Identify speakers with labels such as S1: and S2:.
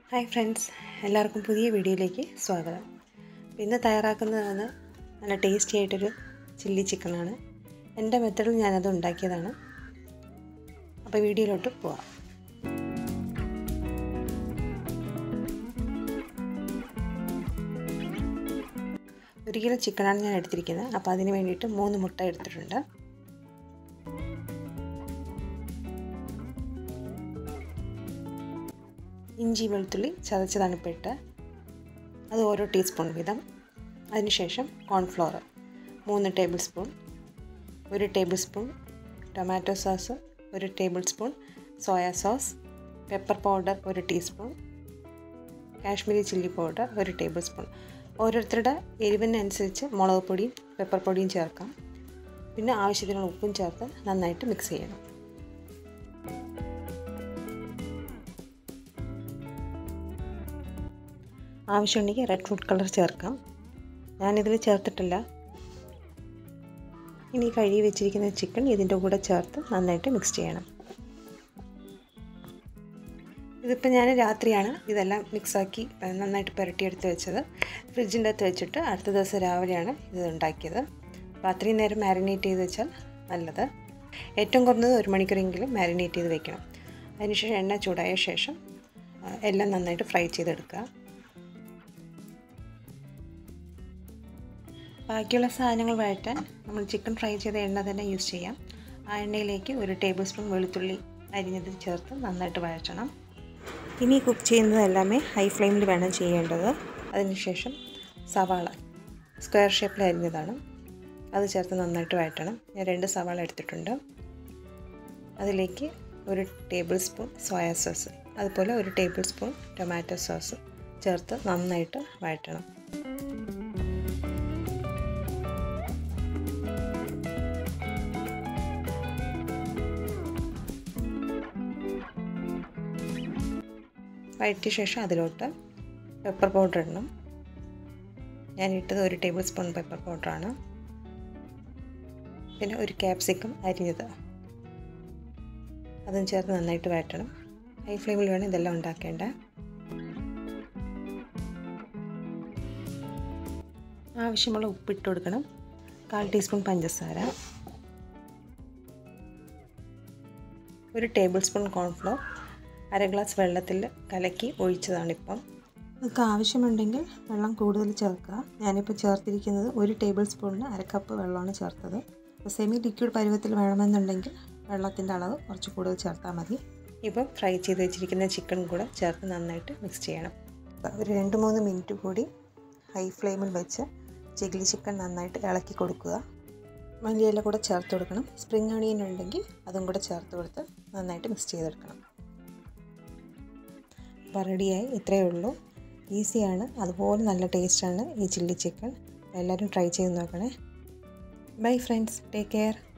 S1: hi friends എല്ലാവർക്കും പുതിയ വീഡിയോയിലേക്ക് സ്വാഗതം ഇന്ന് തയ്യാറാക്കുന്നതാണ് നല്ല ടേസ്റ്റി ആയിട്ടൊരു ചില്ലി ചിക്കനാണ് എൻ്റെ മെത്തഡിൽ ഞാനത് ഉണ്ടാക്കിയതാണ് അപ്പോൾ വീഡിയോയിലോട്ട് പോവാം ഒരു കിലോ ചിക്കനാണ് ഞാൻ എടുത്തിരിക്കുന്നത് അപ്പോൾ അതിന് വേണ്ടിയിട്ട് മൂന്ന് മുട്ട എടുത്തിട്ടുണ്ട് ഇഞ്ചി വെളുത്തുള്ളി ചതച്ചതാണ് ഇപ്പോൾ ഇട്ട് അത് ഓരോ ടീസ്പൂൺ വീതം അതിനുശേഷം കോൺഫ്ലോർ മൂന്ന് ടേബിൾ സ്പൂൺ ഒരു ടേബിൾ സ്പൂൺ ടൊമാറ്റോ സോസ് ഒരു tablespoon soya sauce pepper powder ഒരു ടീസ്പൂൺ കാശ്മീരി ചില്ലി പൗഡർ ഒരു ടേബിൾ സ്പൂൺ ഓരോരുത്തരുടെ എരിവിനനുസരിച്ച് മുളക് പൊടിയും പെപ്പർ പൊടിയും ചേർക്കാം പിന്നെ ആവശ്യത്തിനുള്ള ഉപ്പും ചേർത്ത് നന്നായിട്ട് മിക്സ് ചെയ്യണം ആവശ്യമുണ്ടെങ്കിൽ റെഡ് ഫുഡ് കളർ ചേർക്കാം ഞാനിതിൽ ചേർത്തിട്ടില്ല ഇനി കഴുകി വെച്ചിരിക്കുന്ന ചിക്കൻ ഇതിൻ്റെ കൂടെ ചേർത്ത് നന്നായിട്ട് മിക്സ് ചെയ്യണം ഇതിപ്പോൾ ഞാൻ രാത്രിയാണ് ഇതെല്ലാം മിക്സാക്കി നന്നായിട്ട് പുരട്ടിയെടുത്ത് വെച്ചത് ഫ്രിഡ്ജിൻ്റെ അകത്ത് വെച്ചിട്ട് അടുത്ത ദിവസം രാവിലെയാണ് ഇത് ഉണ്ടാക്കിയത് അപ്പോൾ അത്രയും നേരം മാരിനേറ്റ് ചെയ്ത് വെച്ചാൽ നല്ലത് ഏറ്റവും കുറഞ്ഞത് ഒരു മണിക്കൂറെങ്കിലും മാരിനേറ്റ് ചെയ്ത് വെക്കണം അതിനുശേഷം എണ്ണ ചൂടായ ശേഷം എല്ലാം നന്നായിട്ട് ഫ്രൈ ചെയ്തെടുക്കുക ബാക്കിയുള്ള സാധനങ്ങൾ വഴറ്റാൻ നമ്മൾ ചിക്കൻ ഫ്രൈ ചെയ്ത എണ്ണ തന്നെ യൂസ് ചെയ്യാം ആ എണ്ണയിലേക്ക് ഒരു ടേബിൾ സ്പൂൺ വെളുത്തുള്ളി അരിഞ്ഞത് ചേർത്ത് നന്നായിട്ട് വഴറ്റണം ഇനി കുക്ക് ചെയ്യുന്നത് എല്ലാമേ ഹൈ ഫ്ലെയിമിൽ വേണം ചെയ്യേണ്ടത് അതിനുശേഷം സവാള സ്ക്വയർ ഷേപ്പിൽ അരിഞ്ഞതാണ് അത് ചേർത്ത് നന്നായിട്ട് വഴറ്റണം ഞാൻ രണ്ട് സവാള എടുത്തിട്ടുണ്ട് അതിലേക്ക് ഒരു ടേബിൾ സ്പൂൺ സോയാ സോസ് അതുപോലെ ഒരു ടേബിൾ സ്പൂൺ ടൊമാറ്റോ സോസ് ചേർത്ത് നന്നായിട്ട് വഴറ്റണം വഴറ്റിയ ശേഷം അതിലോട്ട് പെപ്പർ പൗഡർ ഇടണം ഞാൻ ഇട്ടത് ഒരു ടേബിൾ സ്പൂൺ പെപ്പർ പൗഡറാണ് പിന്നെ ഒരു ക്യാപ്സിക്കം അരിഞ്ഞത് അതും ചേർത്ത് നന്നായിട്ട് വഴറ്റണം ഹൈ ഫ്ലെയിമിൽ വേണം ഇതെല്ലാം ഉണ്ടാക്കേണ്ട ആവശ്യമുള്ള ഉപ്പിട്ട് കൊടുക്കണം കാൽ ടീസ്പൂൺ പഞ്ചസാര ഒരു ടേബിൾ സ്പൂൺ കോൺഫ്ലോർ അര ഗ്ലാസ് വെള്ളത്തിൽ കലക്കി ഒഴിച്ചതാണിപ്പം നിങ്ങൾക്ക് ആവശ്യമുണ്ടെങ്കിൽ വെള്ളം കൂടുതൽ ചേർക്കുക ഞാനിപ്പോൾ ചേർത്തിരിക്കുന്നത് ഒരു ടേബിൾ സ്പൂണിന് അര കപ്പ് വെള്ളമാണ് ചേർത്തത് അപ്പോൾ സെമി ലിക്വിഡ് പരുവത്തിൽ വേണമെന്നുണ്ടെങ്കിൽ വെള്ളത്തിൻ്റെ അളവ് കുറച്ച് കൂടുതൽ ചേർത്താൽ മതി ഇപ്പം ഫ്രൈ ചെയ്ത് വെച്ചിരിക്കുന്ന ചിക്കൻ കൂടെ ചേർത്ത് നന്നായിട്ട് മിക്സ് ചെയ്യണം ഒരു രണ്ട് മൂന്ന് മിനിറ്റ് കൂടി ഹൈ ഫ്ലെയിമിൽ വെച്ച് ചില്ലി ചിക്കൻ നന്നായിട്ട് ഇളക്കി കൊടുക്കുക മല്ലിയില കൂടെ ചേർത്ത് കൊടുക്കണം സ്പ്രിങ് ഓണിയൻ ഉണ്ടെങ്കിൽ അതും കൂടെ ചേർത്ത് കൊടുത്ത് നന്നായിട്ട് മിക്സ് ചെയ്തെടുക്കണം അപ്പോൾ റെഡിയായി ഇത്രയേ ഉള്ളൂ ഈസിയാണ് അതുപോലെ നല്ല ടേസ്റ്റാണ് ഈ ചില്ലി ചിക്കൻ എല്ലാവരും ട്രൈ ചെയ്ത് നോക്കണേ ബൈ ഫ്രണ്ട്സ് ടേക്ക് കെയർ